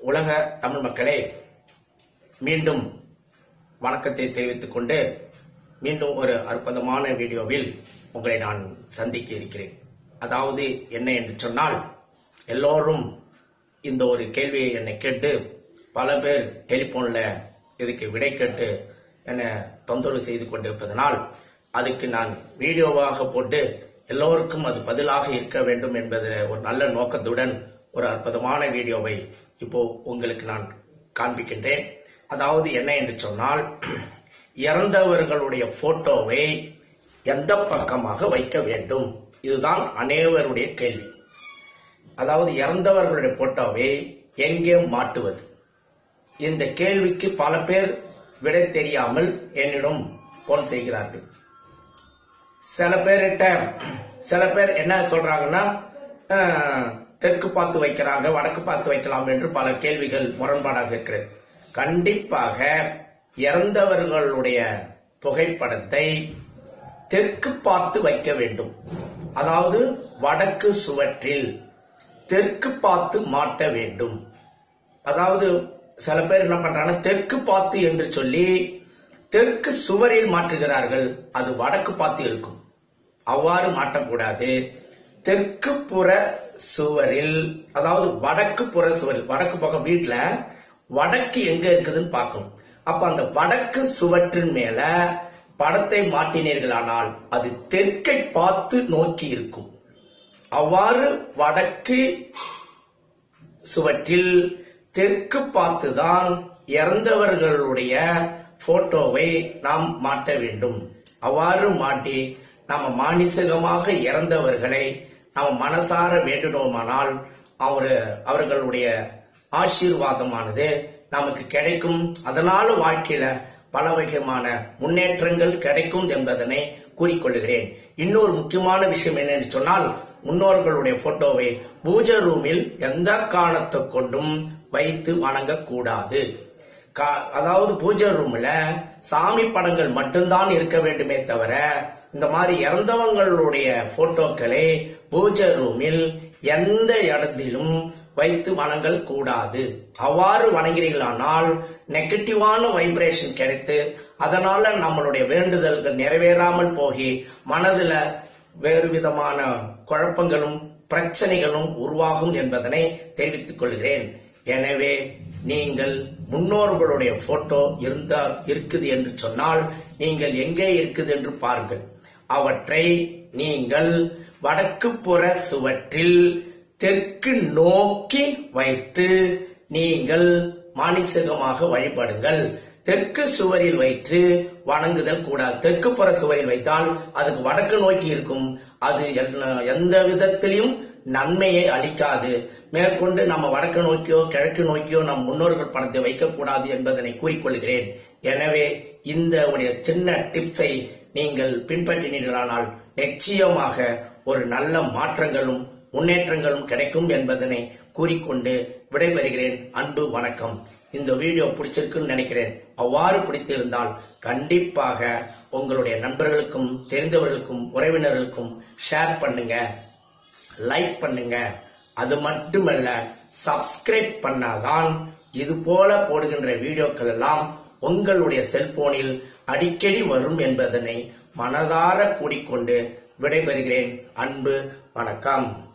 உலக தமிழ் மக்களே மீண்டும் வணக்கத்தை தெரிவித்துக் கொண்டு மீண்டும் ஒரு அற்புதமான வீடியோவில் உங்களை நான் சந்திக்க இருக்கிறேன் அதாவது என்ன என்று சொன்னால் எல்லோரும் இந்த ஒரு கேள்வியை என்னை கேட்டு பல பேர் டெலிபோன்ல இதுக்கு விடை கேட்டு என்னை தொந்தரவு செய்து கொண்டிருப்பதனால் அதுக்கு நான் வீடியோவாக போட்டு எல்லோருக்கும் அது பதிலாக இருக்க வேண்டும் என்பதில் ஒரு நல்ல நோக்கத்துடன் ஒரு அற்புதமான வீடியோவை இப்போ உங்களுக்கு நான் காண்பிக்கின்றேன் அதாவது என்ன என்று சொன்னால் இறந்தவர்களுடைய போட்டோவை எந்த பக்கமாக வைக்க வேண்டும் இதுதான் அனைவருடைய கேள்வி அதாவது இறந்தவர்களுடைய போட்டோவை எங்கே மாட்டுவது இந்த கேள்விக்கு பல பேர் விடை தெரியாமல் என்னிடம் போன் செய்கிறார்கள் சில பேர்கிட்ட சில பேர் என்ன சொல்றாங்கன்னா அஹ், தெற்கு பார்த்து வைக்கிறாங்க வடக்கு பார்த்து வைக்கலாம் என்று பல கேள்விகள் முரண்பாடாக இருக்கிறது கண்டிப்பாக இறந்தவர்களுடைய புகைப்படத்தை தெற்கு பார்த்து வைக்க வேண்டும் அதாவது வடக்கு சுவற்றில் தெற்கு பார்த்து மாட்ட வேண்டும் அதாவது சில பேர் என்ன பண்றாங்கன்னா தெற்கு பார்த்து என்று சொல்லி தெற்கு சுவரில் மாற்றுகிறார்கள் அது வடக்கு பார்த்து இருக்கும் அவ்வாறு மாட்டக்கூடாது தெற்கு புற சுவரில் அதாவது வடக்கு புற சுவரில் வடக்கு பக்கம் வீட்டுல வடக்கு எங்க இருக்குதுன்னு பார்க்கணும் அப்ப அந்த வடக்கு சுவற்றின் மேல படத்தை மாட்டினீர்களானால் அது தெற்கை பார்த்து நோக்கி இருக்கும் அவ்வாறு வடக்கு சுவற்றில் தெற்கு பார்த்துதான் இறந்தவர்களுடைய போட்டோவை நாம் மாட்ட வேண்டும் அவ்வாறு மாட்டி நம்ம மானசீகமாக இறந்தவர்களை நாம் மனசார வேண்டினோமானால் அவர் அவர்களுடைய ஆசீர்வாதமானது நமக்கு கிடைக்கும் அதனால வாழ்க்கையில பல வகையான முன்னேற்றங்கள் கிடைக்கும் என்பதனை கூறிக்கொள்கிறேன் இன்னொரு முக்கியமான விஷயம் என்னன்னு சொன்னால் முன்னோர்களுடைய போட்டோவை பூஜை ரூமில் எந்த காரணத்தை கொண்டும் வைத்து வணங்கக்கூடாது கா- அதாவது பூஜை ரூம்ல சாமி படங்கள் மட்டும்தான் இருக்க வேண்டுமே தவிர இந்த மாதிரி இறந்தவங்களுடைய போட்டோக்களை பூஜை ரூமில் எந்த இடத்திலும் வைத்து வணங்கல் கூடாது அவ்வாறு வணங்கிறீர்களானால் நெகட்டிவான வைப்ரேஷன் கிடைத்து அதனால நம்மளுடைய வேண்டுதல்கள் நிறைவேறாமல் போகி மனதுல வேறு விதமான குழப்பங்களும் பிரச்சனைகளும் உருவாகும் என்பதனை தெரிவித்துக் கொள்கிறேன் எனவே நீங்கள் முன்னோர்களுடைய போட்டோ இருந்தால் இருக்குது என்று சொன்னால் நீங்கள் எங்கே இருக்குது என்று பாருங்கள் அவற்றை நீங்கள் வடக்கு புற சுவற்றில் தெற்கு நோக்கி வைத்து நீங்கள் மானிசகமாக வழிபடுங்கள் தெற்கு சுவரில் வைத்து வணங்குதல் கூடாது தெற்கு புற சுவரில் வைத்தால் அதுக்கு வடக்கு நோக்கி இருக்கும் அது என்ன- எந்த விதத்திலையும் நன்மையை அளிக்காது மேற்கொண்டு நம்ம வடக்கு நோக்கியோ கிழக்கு நோக்கியோ நம் முன்னோர்கள் படத்தை வைக்கக்கூடாது என்பதனை கூறிக்கொள்கிறேன் எனவே இந்த உடைய சின்ன டிப்ஸை நீங்கள் பின்பற்றினீர்களானால் நிச்சயமாக ஒரு நல்ல மாற்றங்களும் முன்னேற்றங்களும் கிடைக்கும் என்பதனை கூறிக்கொண்டு விடைபெறுகிறேன் அன்பு வணக்கம் இந்த வீடியோ பிடிச்சிருக்குன்னு நினைக்கிறேன் அவ்வாறு பிடித்திருந்தால் கண்டிப்பாக உங்களுடைய நண்பர்களுக்கும் தெரிந்தவர்களுக்கும் உறவினர்களுக்கும் ஷேர் பண்ணுங்க லைக் பண்ணுங்க அது மட்டுமல்ல சப்ஸ்கிரைப் பண்ணாதான் இது போல போடுகின்ற வீடியோக்கள் எல்லாம் உங்களுடைய செல்போனில் அடிக்கடி வரும் என்பதனை மனதார கூடிக்கொண்டு விடைபெறுகிறேன் அன்பு வணக்கம்